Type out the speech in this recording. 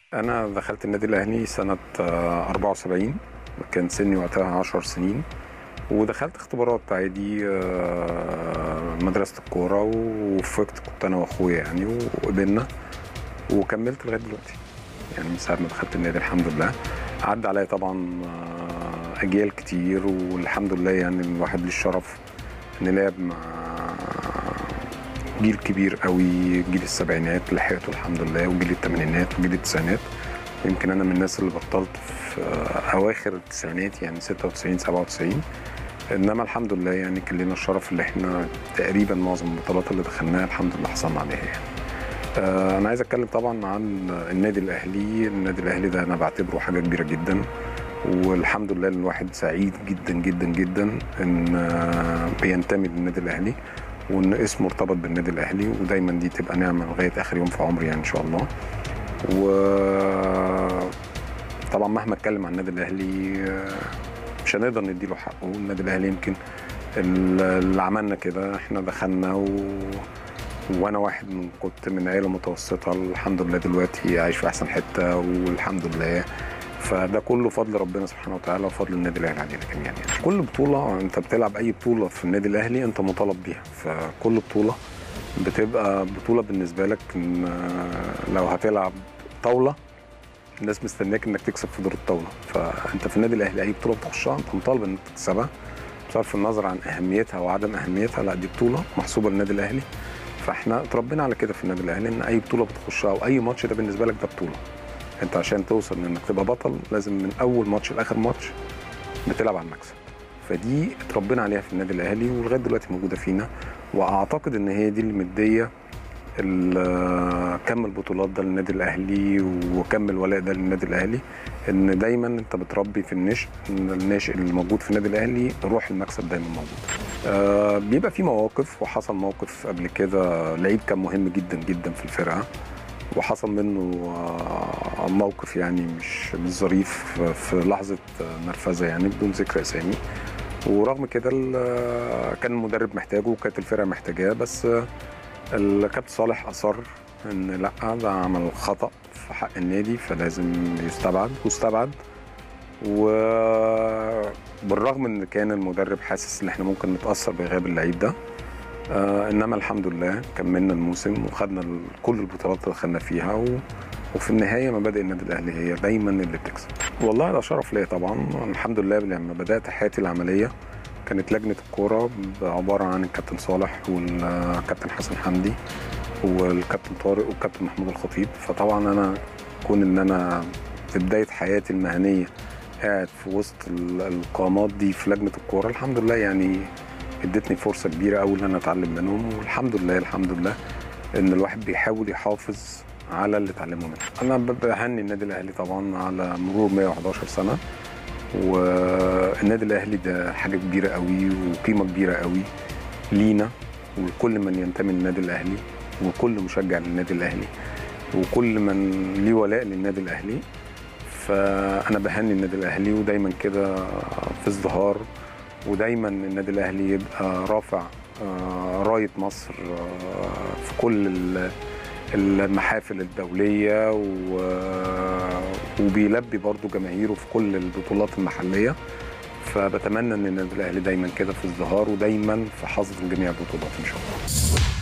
انا دخلت النادي الاهلي سنه آه، 74 كان سني وقتها 10 سنين ودخلت اختبارات عادي آه، مدرسه الكوره ووفقت كنت انا واخويا يعني وقبلنا وكملت لغايه دلوقتي يعني من ساعه ما دخلت النادي الحمد لله عدى عليا طبعا آه، اجيال كتير والحمد لله يعني الواحد ليه الشرف ان لعب مع جيل كبير قوي جيل السبعينات لحقته الحمد لله وجيل الثمانينات وجيل التسعينات يمكن انا من الناس اللي بطلت في اواخر التسعينات يعني 96 97 انما الحمد لله يعني كان لنا الشرف اللي احنا تقريبا معظم البطولات اللي دخلناها الحمد لله حصلنا عليها يعني. آه، انا عايز اتكلم طبعا عن النادي الاهلي النادي الاهلي ده انا بعتبره حاجه كبيره جدا والحمد لله الواحد سعيد جدا جدا جدا ان آه، بينتمي للنادي الاهلي وان اسمه ارتبط بالنادي الاهلي ودايما دي تبقى نعمه لغايه اخر يوم في عمري يعني ان شاء الله و طبعا مهما اتكلم عن النادي الاهلي آه، مش هنقدر نديله حقه النادي الاهلي يمكن اللي عملنا كده احنا دخلنا و... وانا واحد من كنت من عيله متوسطه الحمد لله دلوقتي عايش في احسن حته والحمد لله فده كله فضل ربنا سبحانه وتعالى وفضل النادي الاهلي علينا كمان يعني كل بطوله انت بتلعب اي بطوله في النادي الاهلي انت مطالب بيها فكل بطوله بتبقى بطوله بالنسبه لك ان لو هتلعب طاوله الناس مستنياك انك تكسب في دور الطاوله فانت في النادي الاهلي اي بطوله بتخشها انت مطالب انك تكسبها بصرف النظر عن اهميتها وعدم اهميتها لا دي بطوله محسوبه للنادي الاهلي فاحنا اتربينا على كده في النادي الاهلي ان اي بطوله بتخشها او اي ماتش ده بالنسبه لك ده بطوله انت عشان توصل انك تبقى بطل لازم من اول ماتش لاخر ماتش بتلعب على المكسب فدي اتربينا عليها في النادي الاهلي ولغايه دلوقتي موجوده فينا واعتقد ان هي دي اللي مديه ال- كم البطولات ده للنادي الاهلي وكم الولاء ده للنادي الاهلي ان دايما انت بتربي في النشء ان الناشئ اللي موجود في النادي الاهلي روح المكسب دايما موجود آه بيبقى في مواقف وحصل موقف قبل كده لعيب كان مهم جدا جدا في الفرقه وحصل منه آه، موقف يعني مش مش ظريف في لحظه نرفزه يعني بدون ذكر اسامي ورغم كده ال- كان المدرب محتاجه وكانت الفرقه محتاجاه بس آه، الكابتن صالح اصر ان لا ده عمل خطا في حق النادي فلازم يستبعد واستبعد وبالرغم ان كان المدرب حاسس ان احنا ممكن نتاثر بغياب اللعيب ده آه انما الحمد لله كملنا الموسم وخدنا ال- كل البطولات اللي دخلنا فيها و... وفي النهايه مبادئ النادي الاهلي هي دايما اللي بتكسب والله ده شرف ليا طبعا الحمد لله لما بدات حياتي العمليه كانت لجنه الكوره عباره عن الكابتن صالح والكابتن حسن حمدي والكابتن طارق والكابتن محمود الخطيب فطبعا انا كون ان انا في بدايه حياتي المهنيه قاعد في وسط ال- القامات دي في لجنه الكوره الحمد لله يعني ادتني فرصه كبيره قوي ان انا اتعلم منهم والحمد لله الحمد لله ان الواحد بيحاول يحافظ على اللي اتعلمه منه انا ب- بهني النادي الاهلي طبعا على مرور 111 سنه والنادي الاهلي ده حاجه كبيره قوي وقيمه كبيره قوي لينا ولكل من ينتمي للنادي الاهلي وكل مشجع للنادي الاهلي وكل من ليه ولاء للنادي الاهلي فانا بهني النادي الاهلي ودايما كده في ازدهار ودايما النادي الاهلي يبقى رافع آه، رايه مصر آه، في كل ال- المحافل الدوليه و- وبيلبي برضو جماهيره في كل البطولات المحليه فبتمنى ان النادي الاهلي دايما كده في ازدهار ودايما في حظ جميع البطولات ان شاء الله